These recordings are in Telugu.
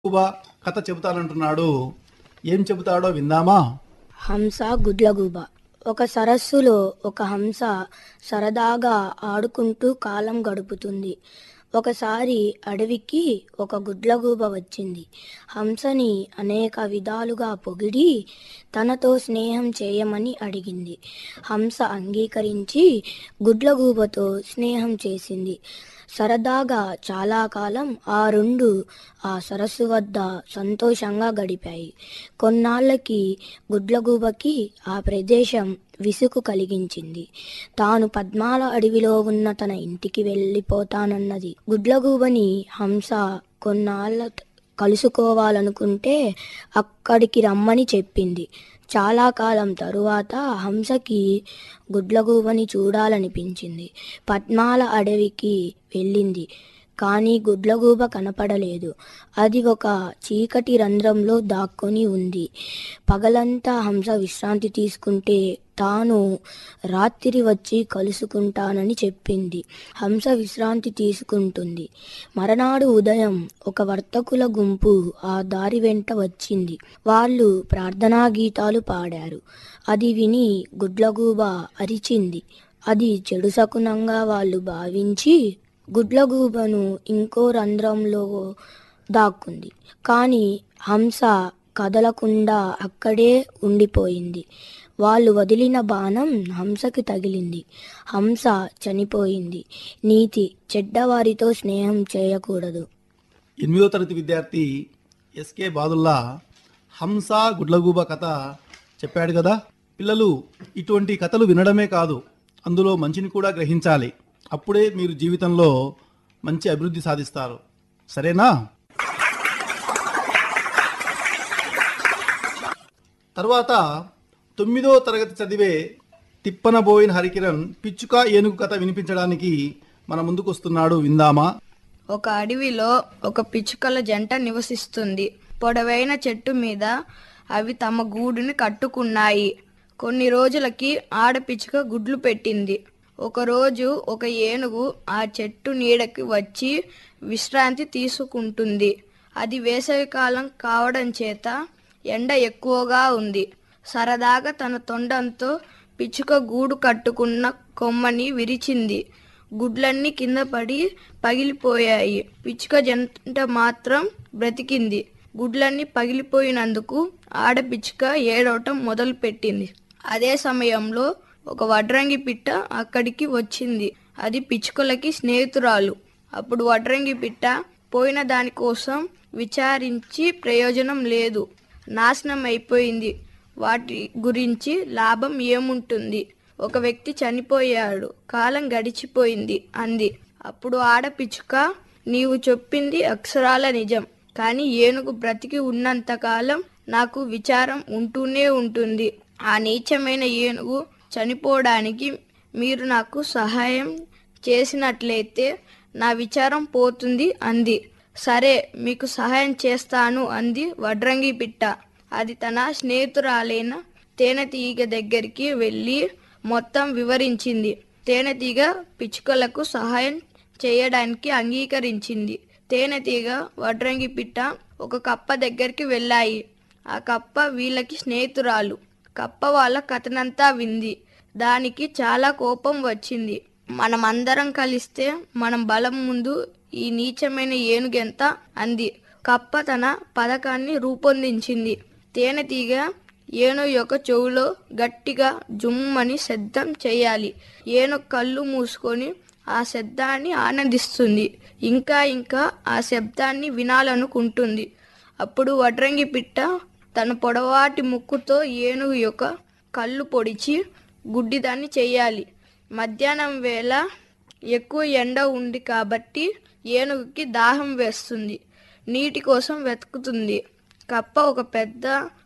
ఎక్కువ కథ చెబుతానంటున్నాడు ఏం చెబుతాడో విందామా హంస గుడ్లగూబ ఒక సరస్సులో ఒక హంస సరదాగా ఆడుకుంటూ కాలం గడుపుతుంది ఒకసారి అడవికి ఒక గుడ్లగూబ వచ్చింది హంసని అనేక విధాలుగా పొగిడి తనతో స్నేహం చేయమని అడిగింది హంస అంగీకరించి గుడ్లగూబతో స్నేహం చేసింది సరదాగా చాలా కాలం ఆ రెండు ఆ సరస్సు వద్ద సంతోషంగా గడిపాయి కొన్నాళ్ళకి గుడ్లగూబకి ఆ ప్రదేశం విసుగు కలిగించింది తాను పద్మాల అడవిలో ఉన్న తన ఇంటికి వెళ్ళిపోతానన్నది గుడ్లగూబని హంస కొన్నాళ్ళ కలుసుకోవాలనుకుంటే అక్కడికి రమ్మని చెప్పింది చాలా కాలం తరువాత హంసకి గుడ్లగూబని చూడాలనిపించింది పద్మాల అడవికి వెళ్ళింది కానీ గుడ్లగూబ కనపడలేదు అది ఒక చీకటి రంధ్రంలో దాక్కొని ఉంది పగలంతా హంస విశ్రాంతి తీసుకుంటే తాను రాత్రి వచ్చి కలుసుకుంటానని చెప్పింది హంస విశ్రాంతి తీసుకుంటుంది మరనాడు ఉదయం ఒక వర్తకుల గుంపు ఆ దారి వెంట వచ్చింది వాళ్ళు ప్రార్థనా గీతాలు పాడారు అది విని గుడ్లగూబ అరిచింది అది చెడు శకునంగా వాళ్ళు భావించి గుడ్లగూబను ఇంకో రంధ్రంలో దాక్కుంది కానీ హంస కదలకుండా అక్కడే ఉండిపోయింది వాళ్ళు వదిలిన బాణం హంసకి తగిలింది హంస చనిపోయింది నీతి చెడ్డవారితో స్నేహం చేయకూడదు ఎనిమిదో తరగతి విద్యార్థి ఎస్కే బాదుల్లా హంస గుడ్లగూబ కథ చెప్పాడు కదా పిల్లలు ఇటువంటి కథలు వినడమే కాదు అందులో మంచిని కూడా గ్రహించాలి అప్పుడే మీరు జీవితంలో మంచి అభివృద్ధి సాధిస్తారు సరేనా తర్వాత తొమ్మిదో తరగతి చదివే తిప్పనబోయిన హరికిరణ్ పిచ్చుక ఏనుగు కథ వినిపించడానికి మన ముందుకు వస్తున్నాడు విందామా ఒక అడవిలో ఒక పిచ్చుకల జంట నివసిస్తుంది పొడవైన చెట్టు మీద అవి తమ గూడుని కట్టుకున్నాయి కొన్ని రోజులకి ఆడపిచ్చుక గుడ్లు పెట్టింది ఒకరోజు ఒక ఏనుగు ఆ చెట్టు నీడకి వచ్చి విశ్రాంతి తీసుకుంటుంది అది వేసవికాలం కావడం చేత ఎండ ఎక్కువగా ఉంది సరదాగా తన తొండంతో పిచ్చుక గూడు కట్టుకున్న కొమ్మని విరిచింది గుడ్లన్నీ కింద పడి పగిలిపోయాయి పిచ్చుక జంట మాత్రం బ్రతికింది గుడ్లన్నీ పగిలిపోయినందుకు ఆడపిచ్చుక ఏడవటం మొదలుపెట్టింది అదే సమయంలో ఒక వడ్రంగి పిట్ట అక్కడికి వచ్చింది అది పిచ్చుకలకి స్నేహితురాలు అప్పుడు వడ్రంగి పిట్ట పోయిన దానికోసం విచారించి ప్రయోజనం లేదు నాశనం అయిపోయింది వాటి గురించి లాభం ఏముంటుంది ఒక వ్యక్తి చనిపోయాడు కాలం గడిచిపోయింది అంది అప్పుడు ఆడపిచ్చుక నీవు చెప్పింది అక్షరాల నిజం కానీ ఏనుగు బ్రతికి ఉన్నంతకాలం నాకు విచారం ఉంటూనే ఉంటుంది ఆ నీచమైన ఏనుగు చనిపోవడానికి మీరు నాకు సహాయం చేసినట్లయితే నా విచారం పోతుంది అంది సరే మీకు సహాయం చేస్తాను అంది వడ్రంగి పిట్ట అది తన స్నేహితురాలైన తేనెతీగ దగ్గరికి వెళ్ళి మొత్తం వివరించింది తేనెతీగ పిచ్చుకలకు సహాయం చేయడానికి అంగీకరించింది తేనెతీగ వడ్రంగి పిట్ట ఒక కప్ప దగ్గరికి వెళ్ళాయి ఆ కప్ప వీళ్ళకి స్నేహితురాలు కప్ప వాళ్ళ కథనంతా వింది దానికి చాలా కోపం వచ్చింది మనమందరం కలిస్తే మనం బలం ముందు ఈ నీచమైన ఏనుగెంత అంది కప్ప తన పథకాన్ని రూపొందించింది తేనెతీగ ఏను యొక్క చెవులో గట్టిగా జుమ్మని శబ్దం చేయాలి ఏను కళ్ళు మూసుకొని ఆ శబ్దాన్ని ఆనందిస్తుంది ఇంకా ఇంకా ఆ శబ్దాన్ని వినాలనుకుంటుంది అప్పుడు వడ్రంగి పిట్ట తన పొడవాటి ముక్కుతో ఏనుగు యొక్క కళ్ళు పొడిచి గుడ్డిదాన్ని చేయాలి మధ్యాహ్నం వేళ ఎక్కువ ఎండ ఉంది కాబట్టి ఏనుగుకి దాహం వేస్తుంది నీటి కోసం వెతుకుతుంది కప్ప ఒక పెద్ద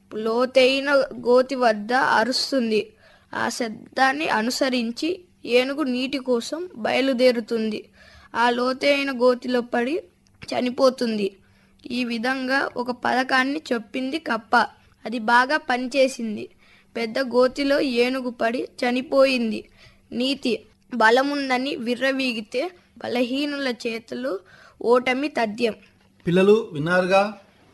లోతైన గోతి వద్ద అరుస్తుంది ఆ శబ్దాన్ని అనుసరించి ఏనుగు నీటి కోసం బయలుదేరుతుంది ఆ లోతైన గోతిలో పడి చనిపోతుంది ఈ విధంగా ఒక పథకాన్ని చెప్పింది కప్ప అది బాగా పనిచేసింది పెద్ద గోతిలో ఏనుగు పడి చనిపోయింది నీతి బలముందని విర్రవీగితే బలహీనుల చేతులు ఓటమి తథ్యం పిల్లలు విన్నారుగా